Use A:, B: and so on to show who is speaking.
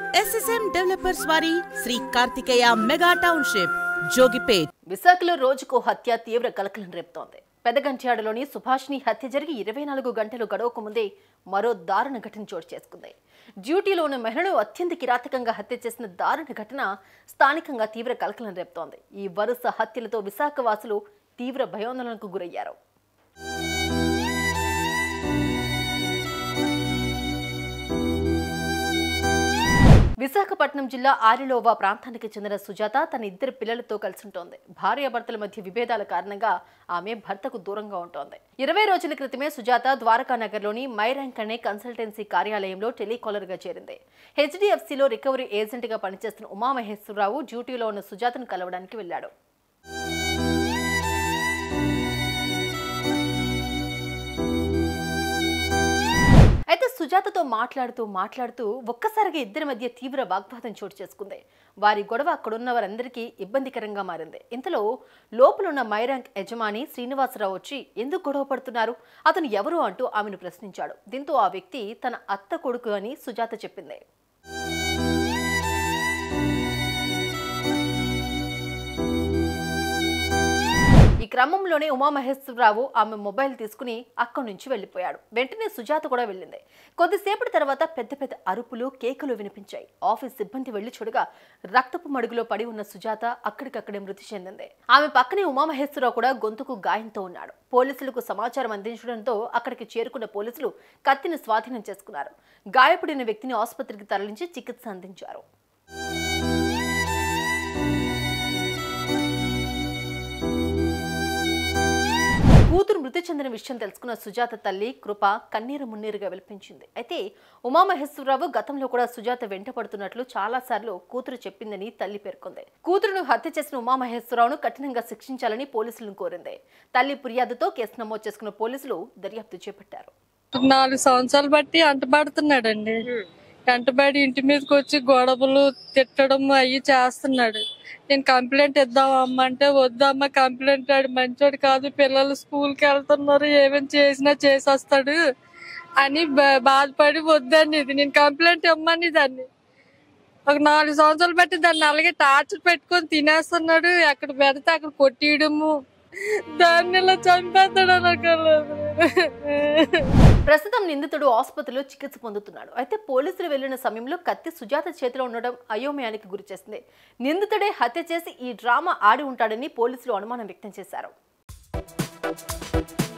A: SSM developers వారి Sri Karthikeya mega township Jogipet
B: విశాఖలో రోజుకో హత్య తీవ్ర కలకలం రేపుతోంది పెదగంట్యాడలోని సుభాష్ని హత్య జరిగి ఇరవై నాలుగు గంటలు గడవక ముందే మరో దారుణ ఘటన చోటు చేసుకుంది డ్యూటీలో ఉన్న మహిళను అత్యంత కిరాతకంగా హత్య చేసిన దారుణ ఘటన స్థానికంగా తీవ్ర కలకలం రేపుతోంది ఈ వరుస హత్యలతో విశాఖ వాసులు తీవ్ర భయాందోళనకు గురయ్యారు విశాఖపట్నం జిల్లా ఆరిలోవా ప్రాంతానికి చెందిన సుజాత తన ఇద్దరు పిల్లలతో కలిసి ఉంటోంది భార్యాభర్తల మధ్య విభేదాల కారణంగా ఆమె భర్తకు దూరంగా ఉంటోంది ఇరవై రోజుల క్రితమే సుజాత ద్వారకా నగర్లోని మైరాంక్ అనే కన్సల్టెన్సీ కార్యాలయంలో టెలికాలర్ గా చేరింది హెచ్డిఎఫ్సిలో రికవరీ ఏజెంట్ గా పనిచేస్తున్న ఉమామహేశ్వరరావు డ్యూటీలో ఉన్న సుజాతను కలవడానికి వెళ్లాడు అయితే సుజాతతో మాట్లాడుతూ మాట్లాడుతూ ఒక్కసారిగా ఇద్దరి మధ్య తీవ్ర వాగ్వాదం చోటు చేసుకుంది వారి గొడవ అక్కడున్న వారందరికీ ఇబ్బందికరంగా మారింది ఇంతలో లోపలున్న మైరాంక్ యజమాని శ్రీనివాసరావు వచ్చి ఎందుకు గొడవ పడుతున్నారు అతను ఎవరు అంటూ ఆమెను ప్రశ్నించాడు దీంతో ఆ వ్యక్తి తన అత్త కొడుకు అని సుజాత చెప్పింది ఈ క్రమంలోనే ఉమామహేశ్వరరావు ఆమె మొబైల్ తీసుకుని అక్కడి నుంచి వెళ్ళిపోయాడు వెంటనే సుజాత కూడా వెళ్ళింది కొద్దిసేపటి తర్వాత పెద్ద పెద్ద అరుపులు కేకలు వినిపించాయి ఆఫీస్ సిబ్బంది వెళ్లి చూడగా రక్తపు మడుగులో పడి ఉన్న సుజాత అక్కడికక్కడే మృతి చెందింది ఆమె పక్కనే ఉమామహేశ్వరరావు కూడా గొంతుకు గాయంతో ఉన్నాడు పోలీసులకు సమాచారం అందించడంతో అక్కడికి చేరుకున్న పోలీసులు కత్తిని స్వాధీనం చేసుకున్నారు గాయపడిన వ్యక్తిని ఆసుపత్రికి తరలించి చికిత్స అందించారు కూతురు మృతి చెందిన విషయం తెలుసుకున్న సుజాత తల్లి కృప కన్నీరు మున్నీరుగా విలపించింది అయితే ఉమామహేశ్వరరావు గతంలో కూడా సుజాత వెంట పడుతున్నట్లు చాలా సార్లు కూతురు చెప్పిందని తల్లి పేర్కొంది కూతురును హత్య చేసిన ఉమామహేశ్వరరావును కఠినంగా శిక్షించాలని పోలీసులను కోరింది తల్లి ఫిర్యాదుతో కేసు నమోదు చేసుకున్న పోలీసులు దర్యాప్తు చేపట్టారు
C: నాలుగు సంవత్సరాలు బట్టి అంటబడుతున్నాడండి అంటబడి ఇంటి మీదకి వచ్చి గొడవలు తిట్టడం అవి చేస్తున్నాడు నేను కంప్లైంట్ ఇద్దాం అమ్మ అంటే వద్దమ్మ కంప్లైంట్ ఆడు మంచోడు కాదు పిల్లలు స్కూల్కి వెళ్తున్నారు ఏమేమి చేసినా చేసేస్తాడు అని బా- బాధపడి వద్దని ఇది నేను కంప్లైంట్ ఇమ్మని దాన్ని ఒక నాలుగు సంవత్సరాలు బట్టి దాన్ని అలాగే టార్చర్ పెట్టుకొని తినేస్తున్నాడు ఎక్కడ పెడితే అక్కడ కొట్టియడము దాన్ని ఇలా చంపేస్తాడు అనుకోలేదు
B: ప్రస్తుతం నిందితుడు ఆసుపత్రిలో చికిత్స పొందుతున్నాడు అయితే పోలీసులు వెళ్లిన సమయంలో కత్తి సుజాత చేతిలో ఉండడం అయోమయానికి గురిచేసింది నిందితుడే హత్య చేసి ఈ డ్రామా ఆడి ఉంటాడని పోలీసులు అనుమానం వ్యక్తం చేశారు